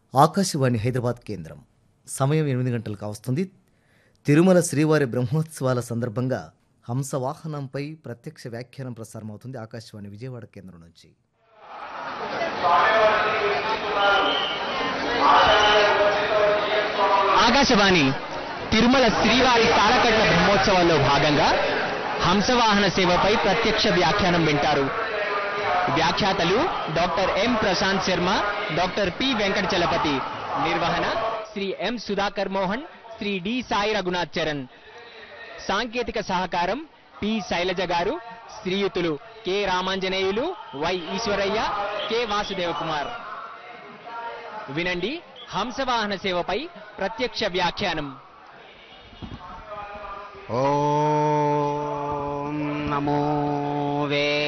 ఆకాశవాణి హైదరాబాద్ కేంద్రం సమయం ఎనిమిది గంటలకు వస్తుంది తిరుమల శ్రీవారి బ్రహ్మోత్సవాల సందర్భంగా హంసవాహనంపై ప్రత్యక్ష వ్యాఖ్యానం ప్రసారం అవుతుంది ఆకాశవాణి విజయవాడ కేంద్రం నుంచి ఆకాశవాణి తిరుమల శ్రీవారి తాళకట్ల బ్రహ్మోత్సవాల్లో భాగంగా హంసవాహన సేవపై ప్రత్యక్ష వ్యాఖ్యానం వింటారు వ్యాఖ్యాతలు doctor M Prashanth Sharma doctor P Venkata Chalapathi నిర్వహణ శ్రీ ఎం సుధాకర్ మోహన్ శ్రీ డి సాయి రఘునాథ్ చరణ్ సాంకేతిక సహకారం పి శైలజ గారు శ్రీయుతులు K Ramanjaneyulu Y Eswaraiah K Vasudeva Kumar వినండి హంసవాహన సేవపై ప్రత్యక్ష వ్యాఖ్యానం ఓం నమో వే